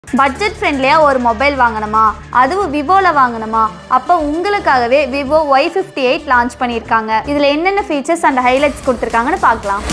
budget ஃப்ரெண்ட்லியாக ஒரு mobile வாங்கணுமா அதுவும் விவோவில் வாங்கணுமா அப்போ உங்களுக்காகவே Vivo Y fifty eight launch பண்ணியிருக்காங்க இதில் என்னென்ன ஃபீச்சர்ஸ் அண்ட் ஹைலைட்ஸ் கொடுத்துருக்காங்கன்னு பார்க்கலாம்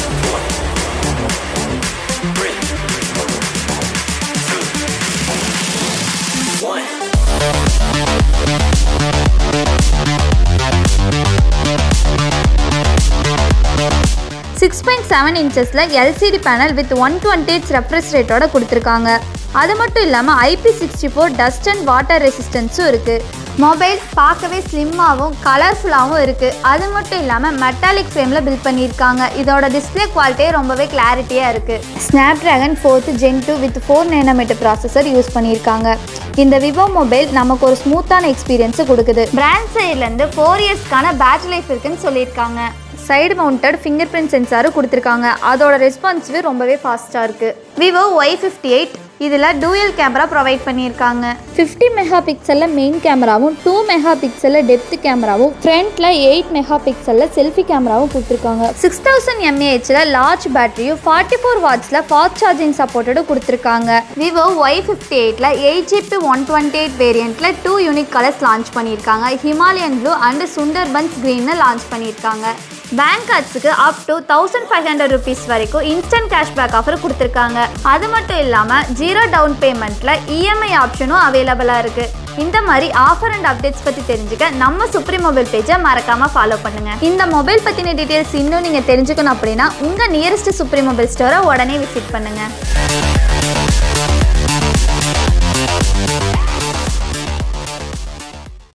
சிக்ஸ் பாயிண்ட் செவன் இன்ச்சஸில் LCD panel with one twenty eights refresh ரேட்டோட கொடுத்துருக்காங்க அது மட்டும் இல்லாமல் IP sixty four dust and water ரெசிஸ்டன்ஸும் இருக்குது மொபைல் பார்க்கவே ஸ்லிம்மாகவும் கலர்ஃபுல்லாகவும் இருக்குது அது மட்டும் இல்லாமல் மெட்டாலிக் ஃப்ரேமில் பில்ட் பண்ணியிருக்காங்க இதோட டிஸ்பிளே குவாலிட்டியே ரொம்பவே கிளாரிட்டியாக இருக்குது Snapdragon fourth gen two with four nanometre processor use பண்ணியிருக்காங்க இந்த விவோ மொபைல் நமக்கு ஒரு ஸ்மூத்தான எக்ஸ்பீரியன்ஸை கொடுக்குது பிராண்ட் சைட்லேருந்து ஃபோர் இயர்ஸ்க்கான பேட்டரி லைஃப் இருக்குன்னு சொல்லியிருக்காங்க சைடு மவுண்டட் ஃபிங்கர் பிரிண்ட் சென்சாரும் கொடுத்துருக்காங்க அதோட ரெஸ்பான்சிவே ரொம்பவே ஃபாஸ்ட்டாக இருக்குது விவோ ஒய் ஃபிஃப்டி எயிட் இதில் டூயல் கேமரா ப்ரொவைட் பண்ணியிருக்காங்க ஃபிஃப்டி மெகா பிக்சலில் மெயின் கேமராவும் டூ மெகா பிக்சலில் டெப்த் கேமராவும் ஃப்ரண்ட்டில் எயிட் மெகா பிக்சலில் செல்ஃபி கேமராவும் கொடுத்துருக்காங்க சிக்ஸ் தௌசண்ட் எம்ஏஹெச்சில் லார்ஜ் பேட்டரியும் ஃபார்ட்டி ஃபோர் வாட்ஸில் ஃபாஸ்ட் சார்ஜிங் சப்போர்ட்டடும் கொடுத்துருக்காங்க விவோ ஒய் ஃபிஃப்டி எயிட்டில் eight GB one twenty eight வேரியண்ட்டில் டூ யூனிக் கலர்ஸ் லான்ச் பண்ணியிருக்காங்க ஹிமாலயன் ப்ளூ அண்ட் சுந்தர்பன்ஸ் க்ரீன்னு லான்ச் பண்ணியிருக்காங்க பேங்க் கார்ட்ஸுக்கு up to thousand five hundred rupees வரைக்கும் இன்ஸ்டன்ட் கேஷ்பேக் ஆஃபர் கொடுத்துருக்காங்க அது மட்டும் இல்லாமல் ஜீரோ டவுன் பேமெண்ட்டில் இஎம்ஐ ஆப்ஷனும் அவைலபிளாக இருக்குது இந்த மாதிரி ஆஃபர் அண்ட் அப்டேட்ஸ் பற்றி தெரிஞ்சுக்க நம்ம சுப்ரீம் மொபைல் பேஜை மறக்காமல் ஃபாலோ பண்ணுங்கள் இந்த மொபைல் பற்றின டீட்டெயில்ஸ் இன்னும் நீங்கள் தெரிஞ்சுக்கணும் அப்படின்னா உங்கள் நியரஸ்ட் சுப்ரீம் மொபைல் ஸ்டோரை உடனே விசிட் பண்ணுங்கள்